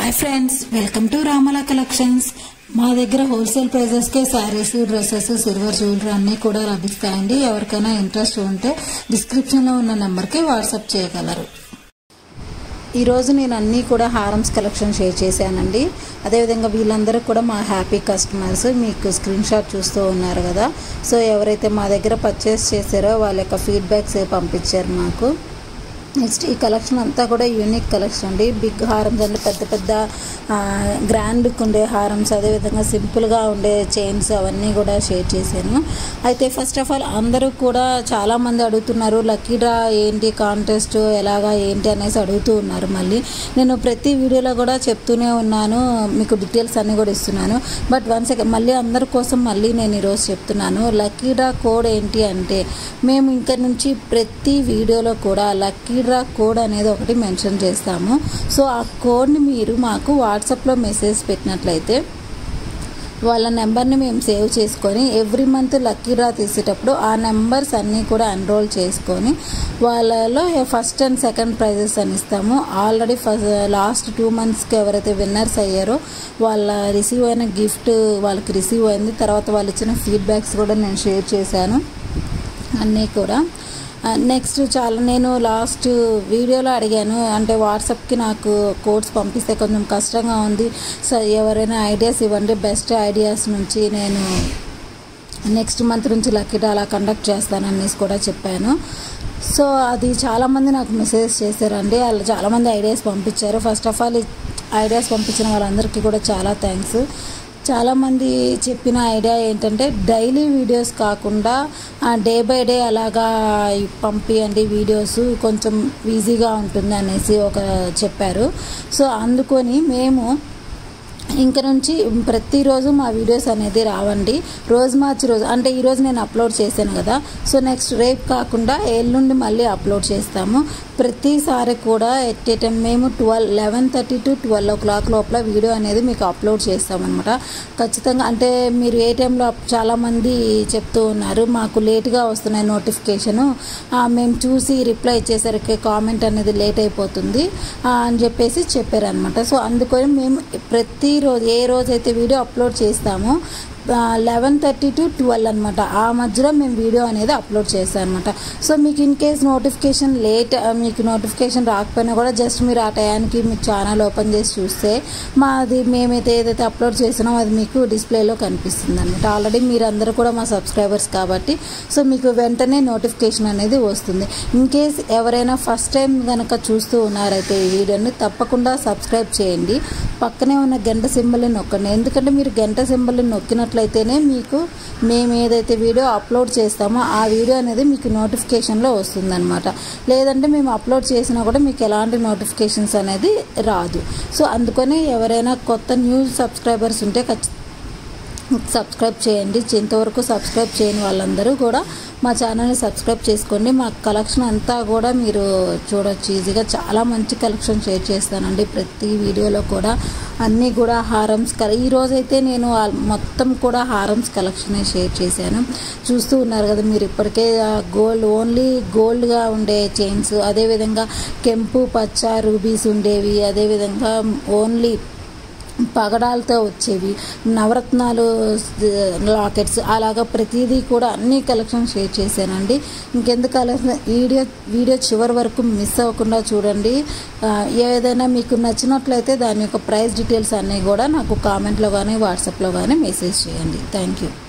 hi friends welcome to Ramala collections మా దగ్గర wholesale ప్రైజెస్కే శారీస్ డ్రెస్సెస్ సిల్వర్ జ్యువెలరీ అన్నీ కూడా లభిస్తాయండి ఎవరికైనా ఇంట్రెస్ట్ ఉంటే డిస్క్రిప్షన్లో ఉన్న నెంబర్కి వాట్సాప్ చేయగలరు ఈరోజు నేను అన్నీ కూడా హారమ్స్ కలెక్షన్ షేర్ చేశానండి అదేవిధంగా వీళ్ళందరూ కూడా మా హ్యాపీ కస్టమర్స్ మీకు స్క్రీన్ షాట్ చూస్తూ ఉన్నారు కదా సో ఎవరైతే మా దగ్గర పర్చేస్ చేశారో వాళ్ళ యొక్క ఫీడ్బ్యాక్స్ పంపించారు మాకు నెక్స్ట్ ఈ కలెక్షన్ అంతా కూడా యూనిక్ కలెక్షన్ అండి బిగ్ హారమ్స్ అంటే పెద్ద పెద్ద గ్రాండ్ లుక్ ఉండే హారమ్స్ అదేవిధంగా సింపుల్గా ఉండే చైన్స్ అవన్నీ కూడా షేర్ చేశాను అయితే ఫస్ట్ ఆఫ్ ఆల్ అందరూ కూడా చాలామంది అడుగుతున్నారు లక్కీ డ్రా ఏంటి కాంటెస్ట్ ఎలాగా ఏంటి అనేసి అడుగుతూ ఉన్నారు మళ్ళీ నేను ప్రతి వీడియోలో కూడా చెప్తూనే ఉన్నాను మీకు డీటెయిల్స్ అన్నీ కూడా ఇస్తున్నాను బట్ వన్ సెకండ్ మళ్ళీ అందరి కోసం మళ్ళీ నేను ఈరోజు చెప్తున్నాను లక్కీ డ్రా కోడ్ ఏంటి అంటే మేము ఇక్కడ నుంచి ప్రతి వీడియోలో కూడా లక్కీ డ్రా కోడ్ అనేది ఒకటి మెన్షన్ చేస్తాము సో ఆ కోడ్ని మీరు మాకు వాట్సాప్లో మెసేజ్ పెట్టినట్లయితే వాళ్ళ నెంబర్ని మేము సేవ్ చేసుకొని ఎవ్రీ మంత్ లక్కీ డ్రా తీసేటప్పుడు ఆ నెంబర్స్ అన్నీ కూడా ఎన్రోల్ చేసుకొని వాళ్ళలో ఫస్ట్ అండ్ సెకండ్ ప్రైజెస్ అని ఇస్తాము ఆల్రెడీ ఫస్ట్ లాస్ట్ టూ మంత్స్కి ఎవరైతే విన్నర్స్ అయ్యారో వాళ్ళ రిసీవ్ అయిన గిఫ్ట్ వాళ్ళకి రిసీవ్ అయింది తర్వాత వాళ్ళు ఇచ్చిన ఫీడ్బ్యాక్స్ కూడా నేను షేర్ చేశాను అన్నీ కూడా నెక్స్ట్ చాలా నేను లాస్ట్ వీడియోలో అడిగాను అంటే వాట్సాప్కి నాకు కోడ్స్ పంపిస్తే కొంచెం కష్టంగా ఉంది సో ఎవరైనా ఐడియాస్ ఇవ్వండి బెస్ట్ ఐడియాస్ నుంచి నేను నెక్స్ట్ మంత్ నుంచి లక్కీ అలా కండక్ట్ చేస్తాననేసి కూడా చెప్పాను సో అది చాలామంది నాకు మెసేజ్ చేశారండి వాళ్ళు చాలామంది ఐడియాస్ పంపించారు ఫస్ట్ ఆఫ్ ఆల్ ఐడియాస్ పంపించిన వాళ్ళందరికీ కూడా చాలా థ్యాంక్స్ చాలామంది చెప్పిన ఐడియా ఏంటంటే డైలీ వీడియోస్ కాకుండా డే బై డే అలాగా పంపియండి వీడియోస్ కొంచెం ఈజీగా ఉంటుంది అనేసి ఒక చెప్పారు సో అందుకొని మేము ఇంక నుంచి ప్రతిరోజు మా వీడియోస్ అనేది రావండి రోజు మార్చి రోజు అంటే ఈరోజు నేను అప్లోడ్ చేశాను కదా సో నెక్స్ట్ రేపు కాకుండా ఎల్లుండి మళ్ళీ అప్లోడ్ చేస్తాము ప్రతిసారి కూడా ఎట్ ఏ టైం మేము twelve eleven thirty to twelve o'clock లోపల వీడియో అనేది మీకు అప్లోడ్ చేస్తామన్నమాట ఖచ్చితంగా అంటే మీరు ఏ టైంలో చాలామంది చెప్తూ ఉన్నారు మాకు లేట్గా వస్తున్నాయి నోటిఫికేషను మేము చూసి రిప్లై ఇచ్చేసరికి కామెంట్ అనేది లేట్ అయిపోతుంది అని చెప్పేసి చెప్పారనమాట సో అందుకని మేము ప్రతి రోజు ఏ రోజైతే వీడియో అప్లోడ్ చేస్తామో లెవెన్ థర్టీ టు ట్వెల్వ్ అనమాట ఆ మధ్యలో మేము వీడియో అనేది అప్లోడ్ చేస్తాం అనమాట సో మీకు ఇన్ కేస్ నోటిఫికేషన్ లేట్ మీకు నోటిఫికేషన్ రాకపోయినా కూడా జస్ట్ మీరు ఆ టయానికి మీకు ఛానల్ ఓపెన్ చేసి చూస్తే మాది మేమైతే ఏదైతే అప్లోడ్ చేసినామో అది మీకు డిస్ప్లేలో కనిపిస్తుంది అనమాట ఆల్రెడీ మీరు అందరూ కూడా మా సబ్స్క్రైబర్స్ కాబట్టి సో మీకు వెంటనే నోటిఫికేషన్ అనేది వస్తుంది ఇన్ కేస్ ఎవరైనా ఫస్ట్ టైం కనుక చూస్తూ ఉన్నారైతే ఈ వీడియోని తప్పకుండా సబ్స్క్రైబ్ చేయండి పక్కనే ఉన్న గంట సింబల్ని నొక్కండి ఎందుకంటే మీరు గంట సింబల్ని నొక్కినట్లయితేనే మీకు మేము ఏదైతే వీడియో అప్లోడ్ చేస్తామో ఆ వీడియో అనేది మీకు నోటిఫికేషన్లో వస్తుందన్నమాట లేదంటే మేము అప్లోడ్ చేసినా కూడా మీకు ఎలాంటి నోటిఫికేషన్స్ అనేది రాదు సో అందుకని ఎవరైనా కొత్త న్యూస్ సబ్స్క్రైబర్స్ ఉంటే ఖచ్చితంగా సబ్స్క్రైబ్ చేయండి ఇంతవరకు సబ్స్క్రైబ్ చేయని వాళ్ళందరూ కూడా మా ఛానల్ని సబ్స్క్రైబ్ చేసుకోండి మా కలెక్షన్ అంతా కూడా మీరు చూడొచ్చు ఈజీగా చాలా మంచి కలెక్షన్ షేర్ చేస్తానండి ప్రతి వీడియోలో కూడా అన్నీ కూడా హారమ్స్ కల ఈరోజైతే నేను మొత్తం కూడా హారమ్స్ కలెక్షనే షేర్ చేశాను చూస్తూ ఉన్నారు కదా మీరు ఇప్పటికే గోల్డ్ ఓన్లీ గోల్డ్గా ఉండే చైన్స్ అదేవిధంగా కెంపు పచ్చ రూబీస్ ఉండేవి అదేవిధంగా ఓన్లీ పగడాలతో వచ్చేవి నవరత్నాలు లాకెట్స్ అలాగా ప్రతిదీ కూడా అన్ని కలెక్షన్ షేర్ చేశానండి ఇంకెందుకు కలెక్షన్ వీడియో వీడియో చివరి వరకు మిస్ అవ్వకుండా చూడండి ఏదైనా మీకు నచ్చినట్లయితే దాని యొక్క ప్రైస్ డీటెయిల్స్ అన్నీ కూడా నాకు కామెంట్లో కానీ వాట్సాప్లో కానీ మెసేజ్ చేయండి థ్యాంక్ యూ